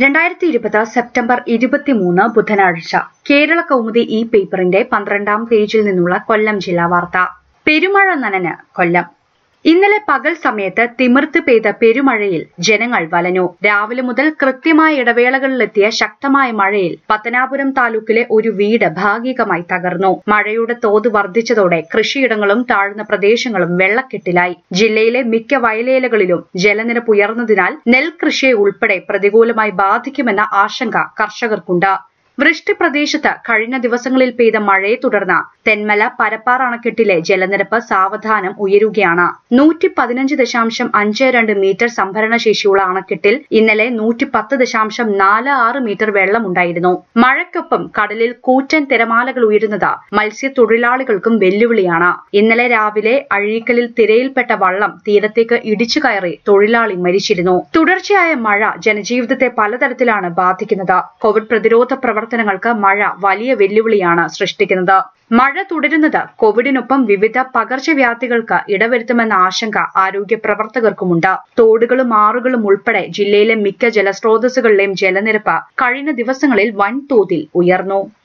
രണ്ടായിരത്തി ഇരുപത് സെപ്റ്റംബർ ഇരുപത്തിമൂന്ന് ബുധനാഴ്ച കേരള കൗമുദി ഈ പേപ്പറിന്റെ പന്ത്രണ്ടാം പേജിൽ നിന്നുള്ള കൊല്ലം ജില്ലാ വാർത്ത പെരുമഴ നനന് കൊല്ലം ഇന്നലെ പകൽ സമയത്ത് തിമിർത്ത് പെയ്ത പെരുമഴയിൽ ജനങ്ങൾ വലഞ്ഞു രാവിലെ മുതൽ കൃത്യമായ ഇടവേളകളിലെത്തിയ ശക്തമായ മഴയിൽ പത്തനാപുരം താലൂക്കിലെ ഒരു വീട് ഭാഗികമായി തകർന്നു മഴയുടെ തോത് വർദ്ധിച്ചതോടെ കൃഷിയിടങ്ങളും താഴ്ന്ന പ്രദേശങ്ങളും വെള്ളക്കെട്ടിലായി ജില്ലയിലെ മിക്ക വയലേലകളിലും ജലനിരപ്പ് ഉയർന്നതിനാൽ നെൽകൃഷിയെ ഉൾപ്പെടെ പ്രതികൂലമായി ബാധിക്കുമെന്ന ആശങ്ക കർഷകർക്കുണ്ട് വൃഷ്ടി പ്രദേശത്ത് കഴിഞ്ഞ ദിവസങ്ങളിൽ പെയ്ത മഴയെ തുടർന്ന് തെന്മല പരപ്പാർ അണക്കെട്ടിലെ ജലനിരപ്പ് സാവധാനം ഉയരുകയാണ് നൂറ്റി പതിനഞ്ച് ദശാംശം അഞ്ച് രണ്ട് മീറ്റർ സംഭരണ ശേഷിയുള്ള അണക്കെട്ടിൽ ഇന്നലെ നൂറ്റി പത്ത് ദശാംശം നാല് ആറ് മീറ്റർ വെള്ളമുണ്ടായിരുന്നു മഴയ്ക്കൊപ്പം കടലിൽ കൂറ്റൻ തിരമാലകൾ ഉയരുന്നത് മത്സ്യത്തൊഴിലാളികൾക്കും വെല്ലുവിളിയാണ് ഇന്നലെ രാവിലെ അഴീക്കലിൽ തിരയിൽപ്പെട്ട വള്ളം തീരത്തേക്ക് ഇടിച്ചു കയറി തൊഴിലാളി മരിച്ചിരുന്നു തുടർച്ചയായ മഴ ജനജീവിതത്തെ പലതരത്തിലാണ് ബാധിക്കുന്നത് കോവിഡ് പ്രതിരോധ പ്രവർത്തനങ്ങൾക്ക് മഴ വലിയ വെല്ലുവിളിയാണ് സൃഷ്ടിക്കുന്നത് മഴ തുടരുന്നത് കോവിഡിനൊപ്പം വിവിധ പകർച്ചവ്യാധികൾക്ക് ഇടവരുത്തുമെന്ന ആശങ്ക ആരോഗ്യ പ്രവർത്തകർക്കുമുണ്ട് തോടുകളും ആറുകളും ഉൾപ്പെടെ ജില്ലയിലെ മിക്ക ജലസ്രോതസ്സുകളിലെയും ജലനിരപ്പ് കഴിഞ്ഞ ദിവസങ്ങളിൽ വൻതോതിൽ ഉയർന്നു